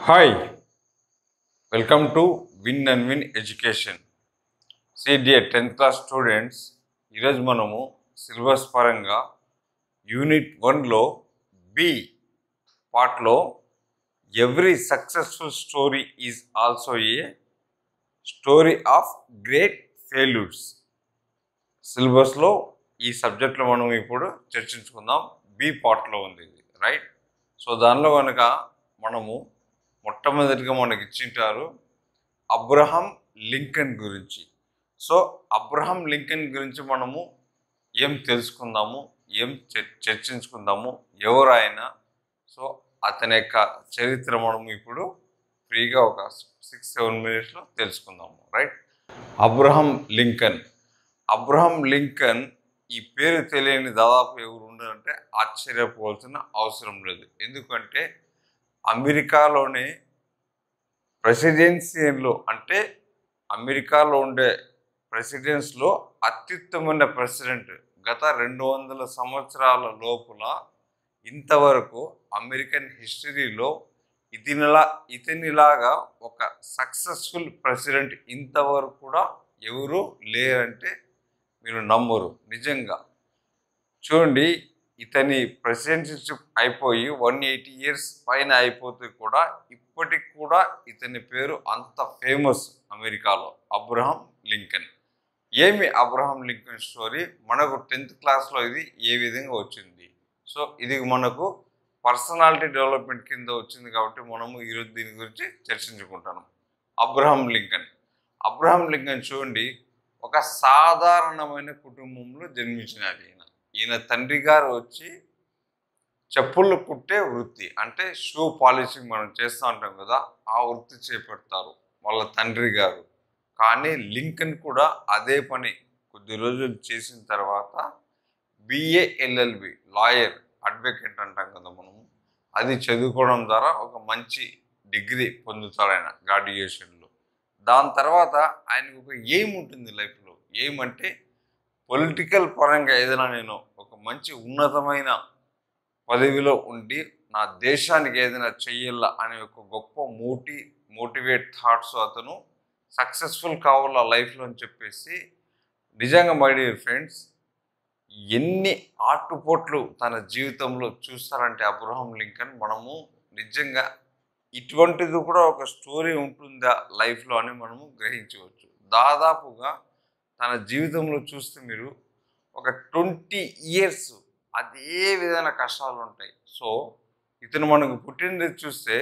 hi welcome to win and win education CDA tenth class students ఈరోజు మనము syllabus పరంగా unit వన్లో B పార్ట్లో every successful story is also a story of great failures సిలబస్లో ఈ సబ్జెక్ట్లో మనం ఇప్పుడు చర్చించుకుందాం బి పార్ట్లో ఉంది ఇది రైట్ సో దానిలో కనుక మనము మొట్టమొదటిగా మనకి ఇచ్చింటారు అబ్రహం లింకన్ గురించి సో అబ్రహం లింకన్ గురించి మనము ఏం తెలుసుకుందాము ఏం చర్- చర్చించుకుందాము ఎవరు ఆయన సో అతని యొక్క చరిత్ర మనము ఇప్పుడు ఫ్రీగా ఒక సిక్స్ సెవెన్ మినిట్స్లో తెలుసుకుందాము right Abraham Lincoln Abraham Lincoln ఈ పేరు తెలియని దాదాపు ఎవరు ఉండరంటే ఆశ్చర్యపోవాల్సిన అవసరం లేదు ఎందుకంటే అమెరికాలోనే ప్రెసిడెన్సీలో అంటే అమెరికాలో ఉండే ప్రెసిడెన్స్లో అత్యుత్తమైన ప్రెసిడెంట్ గత రెండు వందల సంవత్సరాల లోపల ఇంతవరకు అమెరికన్ హిస్టరీలో ఇతనిలా ఇతనిలాగా ఒక సక్సెస్ఫుల్ ప్రెసిడెంట్ ఇంతవరకు కూడా ఎవరు లేరంటే మీరు నమ్మరు నిజంగా చూడండి ఇతని ప్రెసిడెన్షిప్ అయిపోయి వన్ ఎయిటీ ఇయర్స్ పైన అయిపోతే కూడా ఇప్పటికి కూడా ఇతని పేరు అంత ఫేమస్ అమెరికాలో అబ్రహం లింకన్ ఏమి అబ్రహం లింకన్ స్టోరీ మనకు టెన్త్ క్లాస్లో ఇది ఏ విధంగా వచ్చింది సో ఇది మనకు పర్సనాలిటీ డెవలప్మెంట్ కింద వచ్చింది కాబట్టి మనము ఈరోజు దీని గురించి చర్చించుకుంటాను అబ్రహం లింకన్ అబ్రహం లింకన్ చూడండి ఒక సాధారణమైన కుటుంబంలో జన్మించినాడు ఈయన ఈయన తండ్రి గారు వచ్చి చెప్పులు కుట్టే వృత్తి అంటే షూ పాలిషింగ్ మనం చేస్తూ ఉంటాం కదా ఆ వృత్తి చేపడతారు వాళ్ళ తండ్రి గారు కానీ లింకన్ కూడా అదే పని కొద్ది రోజులు చేసిన తర్వాత బిఏ ఎల్ఎల్బి లాయర్ అడ్వకేట్ అంటాం కదా మనము అది చదువుకోవడం ద్వారా ఒక మంచి డిగ్రీ పొందుతాడు ఆయన గ్రాడ్యుయేషన్లో దాని తర్వాత ఆయనకు ఒక ఎయిమ్ ఉంటుంది లైఫ్లో ఎయిమ్ అంటే పొలిటికల్ పరంగా ఏదైనా నేను ఒక మంచి ఉన్నతమైన పదవిలో ఉండి నా దేశానికి ఏదైనా చెయ్యాల అనే ఒక గొప్ప మోటి మోటివేట్ థాట్స్ అతను సక్సెస్ఫుల్ కావాల లైఫ్లో అని చెప్పేసి నిజంగా మై డియర్ ఫ్రెండ్స్ ఎన్ని ఆటుపోట్లు తన జీవితంలో చూస్తారంటే అబ్రహం లింకన్ మనము నిజంగా ఇటువంటిది కూడా ఒక స్టోరీ ఉంటుందా లైఫ్లో అని మనము గ్రహించవచ్చు దాదాపుగా తన జీవితంలో చూస్తే మీరు ఒక ట్వంటీ ఇయర్స్ అదే విధమైన కష్టాలు ఉంటాయి సో ఇతను మనకు పుట్టినది చూస్తే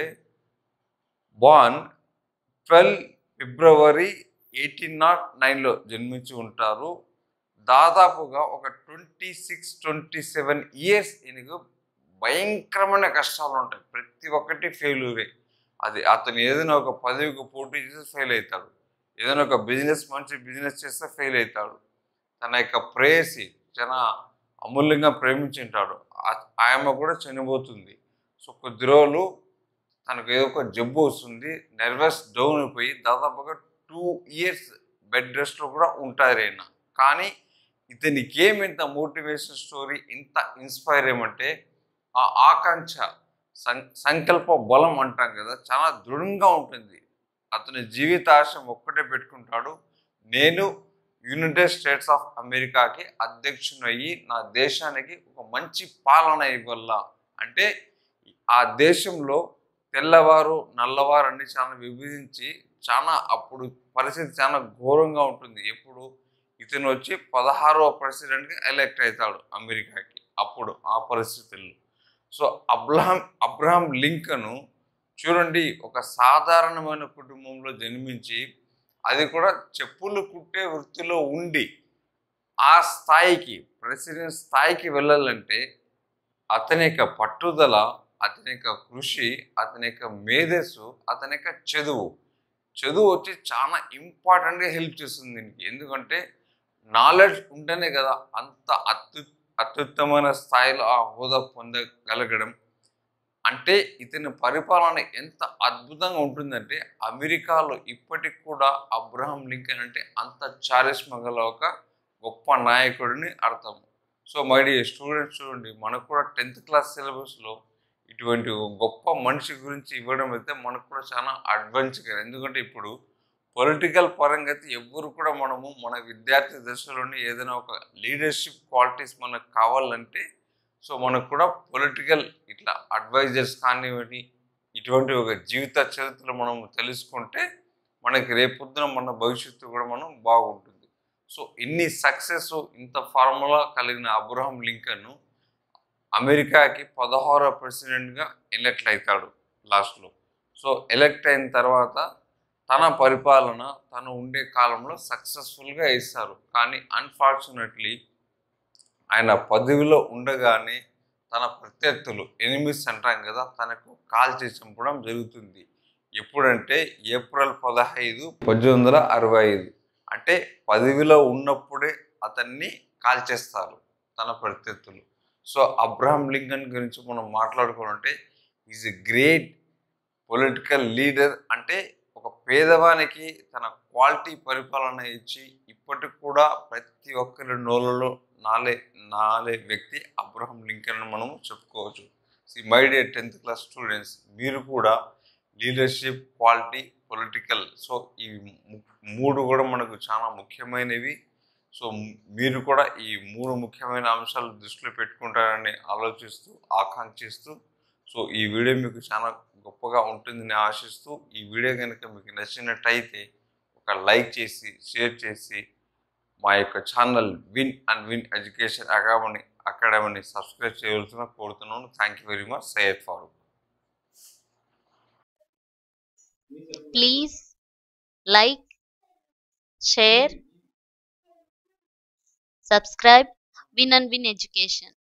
born twelve February eighteen naught nine జన్మించి ఉంటారు దాదాపుగా ఒక twenty six twenty seven years ఈయనకు భయంకరమైన కష్టాలు ఉంటాయి ప్రతి ఒక్కటి ఫెయిల్యూరే అది అతను ఏదైనా ఒక పదవికి పోటీ చేస్తే ఫెయిల్ అవుతాడు ఏదైనా ఒక బిజినెస్ మంచి బిజినెస్ చేస్తే ఫెయిల్ అవుతాడు తన యొక్క ప్రేయసి చాలా అమూల్యంగా ప్రేమించుంటాడు ఆ- ఆమె కూడా చనిపోతుంది సో కొద్ది రోజులు తనకు ఏదో ఒక జబ్బు వస్తుంది నర్వస్ డౌన్ అయిపోయి దాదాపుగా టూ ఇయర్స్ బెడ్ రెస్ట్లో కూడా ఉంటారు ఆయన కానీ ఇతనికి ఏమి ఇంత మోటివేషన్ స్టోరీ ఇంత ఇన్స్పైర్ ఏమంటే ఆ ఆకాంక్ష సం సంకల్ప బలం అంటాం కదా చాలా దృఢంగా ఉంటుంది అతని జీవితాశయం ఒక్కటే పెట్టుకుంటాడు నేను యునైటెడ్ స్టేట్స్ ఆఫ్ అమెరికాకి అధ్యక్షుడు అయ్యి నా దేశానికి ఒక మంచి పాలన ఇవ్వాల అంటే ఆ దేశంలో తెల్లవారు నల్లవారు అన్ని చాలా విభజించి చాలా అప్పుడు పరిస్థితి చాలా ఘోరంగా ఉంటుంది ఎప్పుడు ఇతను వచ్చి పదహారవ ప్రెసిడెంట్గా ఎలెక్ట్ అవుతాడు అమెరికాకి అప్పుడు ఆ పరిస్థితుల్లో సో అబ్రహం అబ్రహం లింకను చూడండి ఒక సాధారణమైన కుటుంబంలో జన్మించి అది కూడా చెప్పులు కుట్టే వృత్తిలో ఉండి ఆ స్థాయికి ప్రెసిడెంట్ స్థాయికి వెళ్ళాలంటే అతని యొక్క పట్టుదల అతని యొక్క కృషి అతని యొక్క మేధస్సు అతని యొక్క చదువు చదువు వచ్చి చాలా ఇంపార్టెంట్గా హెల్ప్ చేస్తుంది దీనికి ఎందుకంటే నాలెడ్జ్ ఉంటేనే కదా అంత అత్యు అత్యుత్తమైన స్థాయిలో ఆ హోదా పొందగలగడం అంటే ఇతని పరిపాలన ఎంత అద్భుతంగా ఉంటుందంటే అమెరికాలో ఇప్పటికి కూడా అబ్రహం లింకన్ అంటే అంత చారిస్మ గల ఒక గొప్ప నాయకుడిని అర్థం సో మై డియర్ స్టూడెంట్స్ చూడండి మనకు కూడా టెన్త్ క్లాస్ సిలబస్లో ఇటువంటి ఒక గొప్ప మనిషి గురించి ఇవ్వడం అయితే మనకు కూడా చాలా అడ్వెంచర్ ఎందుకంటే ఇప్పుడు పొలిటికల్ పరంగా అయితే ఎవ్వరు కూడా మనము మన విద్యార్థి దశలోనే ఏదైనా ఒక లీడర్షిప్ క్వాలిటీస్ మనకు కావాలంటే సో మనకు కూడా పొలిటికల్ ఇట్లా అడ్వైజర్స్ కానివ్వండి ఇటువంటి ఒక జీవిత చరిత్రలు మనం తెలుసుకుంటే మనకి రేపొద్దున మన భవిష్యత్తు కూడా మనం బాగుంటుంది సో ఇన్ని సక్సెస్ ఇంత ఫార్ములా కలిగిన అబ్రహం లింకన్ అమెరికాకి పదహారో ప్రెసిడెంట్గా ఎలక్ట్ అవుతాడు లాస్ట్లో సో ఎలక్ట్ అయిన తర్వాత తన పరిపాలన తను ఉండే కాలంలో సక్సెస్ఫుల్గా ఇస్తారు కానీ అన్ఫార్చునేట్లీ ఆయన పదవిలో ఉండగానే తన ప్రత్యర్థులు ఎనిమిస్ అంటాం కదా తనకు కాల్చి చంపడం జరుగుతుంది ఎప్పుడంటే ఏప్రిల్ పదహైదు పద్దెనిమిది వందల అరవై ఐదు అంటే పదవిలో ఉన్నప్పుడే అతన్ని కాల్చేస్తారు తన ప్రత్యర్థులు సో అబ్రహం లింకన్ గురించి మనం మాట్లాడుకోవాలంటే is a great political leader అంటే ఒక పేదవానికి తన క్వాలిటీ పరిపాలన ఇచ్చి ఇప్పటికి కూడా ప్రతి ఒక్కరి నోళ్ళలో నాలే నాలే వ్యక్తి అబ్రహం లింకన్ అని మనము చెప్పుకోవచ్చు see my day tenth class students మీరు కూడా లీడర్షిప్ క్వాలిటీ పొలిటికల్ సో ఈ ము- మూడు కూడా మనకు చాలా ముఖ్యమైనవి సో మీరు కూడా ఈ మూడు ముఖ్యమైన అంశాలు దృష్టిలో పెట్టుకుంటారని ఆలోచిస్తూ ఆకాంక్షిస్తూ సో ఈ వీడియో మీకు చాలా గొప్పగా ఉంటుందని ఆశిస్తూ ఈ వీడియో కనుక మీకు నచ్చినట్టయితే ఒక లైక్ చేసి షేర్ చేసి మా యొక్క channel win and win education academy అకాడమీని సబ్స్క్రైబ్ చేయవలసిన కోరుతున్నాను thank you very much Syed Farooq please like share subscribe win and win education